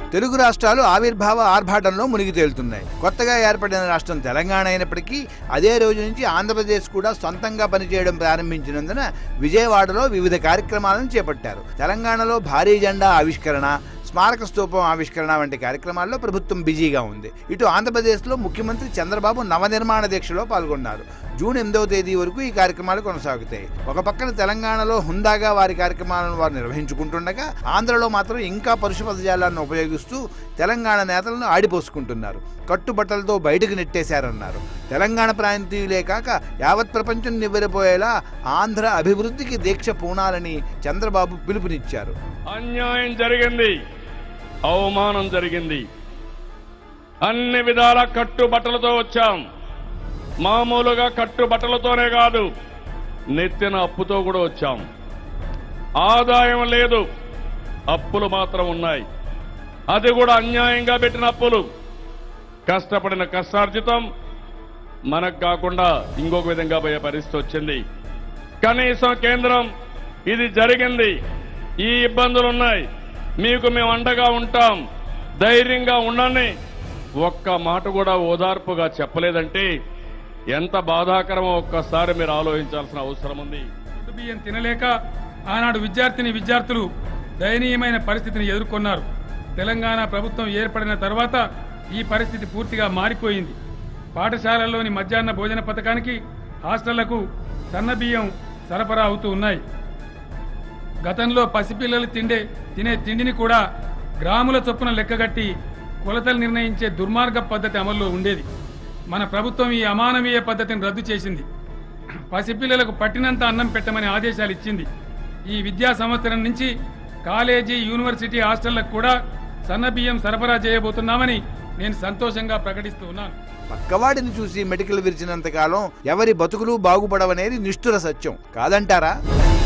తెలుగు రాష్ట్రాలు ఆవిర్భావ ఆర్భాటంలో మునిగి తేలుతున్నాయి కొత్తగా ఏర్పడిన రాష్ట్రం తెలంగాణ అయినప్పటికీ అదే రోజు నుంచి ఆంధ్రప్రదేశ్ కూడా సొంతంగా పనిచేయడం ప్రారంభించినందున విజయవాడలో వివిధ కార్యక్రమాలను చేపట్టారు తెలంగాణలో భారీ జెండా ఆవిష్కరణ స్మారక స్తూపం ఆవిష్కరణ వంటి కార్యక్రమాల్లో ప్రభుత్వం బిజీగా ఉంది ఇటు ఆంధ్రప్రదేశ్లో ముఖ్యమంత్రి చంద్రబాబు నవనిర్మాణ దీక్షలో పాల్గొన్నారు జూన్ ఎనిమిదవ తేదీ వరకు ఈ కార్యక్రమాలు కొనసాగుతాయి ఒక పక్కన తెలంగాణలో హుందాగా వారి కార్యక్రమాలను వారు నిర్వహించుకుంటుండగా ఆంధ్రలో మాత్రం ఇంకా పరుష పదజాలాన్ని ఉపయోగిస్తూ తెలంగాణ నేతలను ఆడిపోసుకుంటున్నారు కట్టుబట్టలతో బయటకు నెట్టేశారన్నారు తెలంగాణ ప్రాంతీయులే కాక యావత్ ప్రపంచం నివ్వెరపోయేలా ఆంధ్ర అభివృద్ధికి దీక్ష పూనాలని చంద్రబాబు పిలుపునిచ్చారు అన్యాయం జరిగింది అవమానం జరిగింది అన్ని విధాల కట్టుబట్టలతో వచ్చాం మామూలుగా కట్టుబట్టలతోనే కాదు నెత్తిన అప్పుతో కూడా వచ్చాం ఆదాయం లేదు అప్పులు మాత్రం ఉన్నాయి అది కూడా అన్యాయంగా పెట్టిన అప్పులు కష్టపడిన కష్టార్జితం మనకు కాకుండా ఇంకొక విధంగా పోయే పరిస్థితి వచ్చింది కనీసం కేంద్రం ఇది జరిగింది ఈ ఇబ్బందులు ఉన్నాయి మీకు మేము అండగా ఉంటాం ధైర్యంగా ఉండని ఒక్క మాట కూడా ఓదార్పుగా చెప్పలేదంటే ఎంత బాధాకరమో ఒక్కసారి మీరు ఆలోచించాల్సిన అవసరం ఉంది ఫుడ్ బియ్యం తినలేక ఆనాడు విద్యార్థిని విద్యార్థులు దయనీయమైన పరిస్థితిని ఎదుర్కొన్నారు తెలంగాణ ప్రభుత్వం ఏర్పడిన తర్వాత ఈ పరిస్థితి పూర్తిగా మారిపోయింది పాఠశాలల్లోని మధ్యాహ్న భోజన పథకానికి హాస్టళ్లకు సన్న బియ్యం సరఫరా అవుతూ ఉన్నాయి గతంలో పసిపిల్లలు తిండే తినే తిండిని కూడా గ్రాముల చొప్పున లెక్కగట్టి కొలతలు నిర్ణయించే దుర్మార్గ పద్ధతి అమల్లో ఉండేది మన ప్రభుత్వం ఈ అమానవీయ పద్ధతిని రద్దు చేసింది పసిపిల్లలకు పట్టినంత అన్నం పెట్టమని ఆదేశాలు ఇచ్చింది ఈ విద్యా సంవత్సరం నుంచి కాలేజీ యూనివర్సిటీ హాస్టళ్లకు కూడా సన్న బియ్యం సరఫరా చేయబోతున్నామని నేను సంతోషంగా ప్రకటిస్తూ ఉన్నాను పక్కవాడిని చూసి మెడికల్ విరిచినంతకాలం ఎవరి బతుకులు బాగుపడవనేది నిష్ఠుర సత్యం కాదంటారా